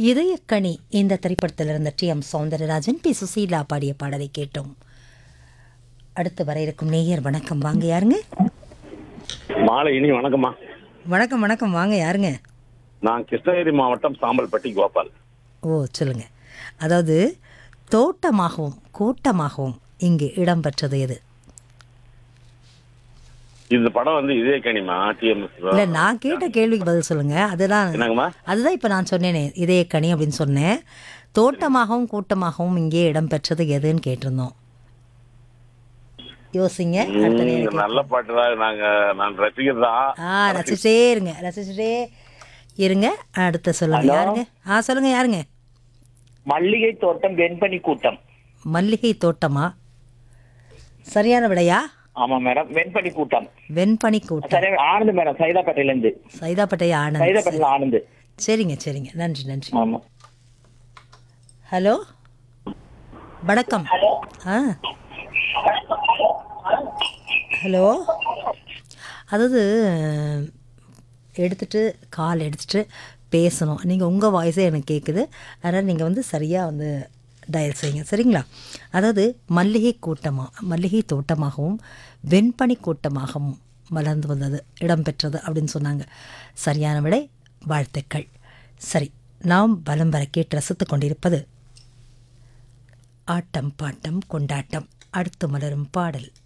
இதயக்கனி இந்த திரைப்படத்தில் இருந்த T M Soundararajan P Susheela பாடிய பாடலை கேட்டோம் அடுத்து வர இருக்கும் நேயர் வணக்கம் வாங்க யாருங்க மாலை இனி வணக்கம்மா வணக்கம் வணக்கம் வாங்க யாருங்க நான் கிருஷ்ணகிரி மாவட்டம் சாம்பல்பட்டி கோபால் ஓ சொல்லுங்க அதாவது தோட்டமாகவும் கூட்டமாகவும் இங்கு இடம்பெற்றது எது இந்த படம் வந்து இதே கனிமா டிஎம்எஸ் இல்லை நான் கேட்ட கேள்விக்கு பதில் சொல்லுங்க அதுதான் என்னங்கம்மா அதுதான் இப்போ நான் சொன்னேனே இதயக்கனி அப்படின்னு சொன்னேன் தோட்டமாகவும் கூட்டமாகவும் இங்கே இடம்பெற்றது எதுன்னு கேட்டிருந்தோம் யோசிங்க அடுத்த ம், நேரம் நல்ல பாட்டு தான் நாங்க நான் ரசிகர் தான் ஆ ரசிச்சிட்டே இருங்க ரசிச்சுட்டே இருங்க அடுத்த சொல்லுங்க யாருங்க ஆ சொல்லுங்க யாருங்க மல்லிகை தோட்டம் வெண்பனி கூட்டம் மல்லிகை தோட்டமா சரியான விடையா ஆமா மேடம் வெண்பனி கூட்டம் வெண்பனி கூட்டம் சரி ஆனந்த் மேடம் சைதாப்பேட்டையில இருந்து சைதாப்பேட்டை ஆனந்த் சைதாப்பேட்டையில ஆனந்த் சரிங்க சரிங்க நன்றி நன்றி ஆமா ஹலோ வணக்கம் ஆ ஹலோ அதாவது எடுத்துட்டு கால் எடுத்துட்டு பேசணும் நீங்கள் உங்கள் வாய்ஸே எனக்கு கேட்குது அதனால் நீங்கள் வந்து சரியாக வந்து டயல் செய்யுங்க சரிங்களா அதாவது மல்லிகை கூட்டமாக மல்லிகை தோட்டமாகவும் வெண்பனி கூட்டமாகவும் மலர்ந்து வந்தது இடம்பெற்றது அப்படின்னு சொன்னாங்க சரியான விடை வாழ்த்துக்கள் சரி நாம் பலம் வர கேட்டு ரசித்து கொண்டிருப்பது ஆட்டம் பாட்டம் கொண்டாட்டம் அடுத்து மலரும் பாடல்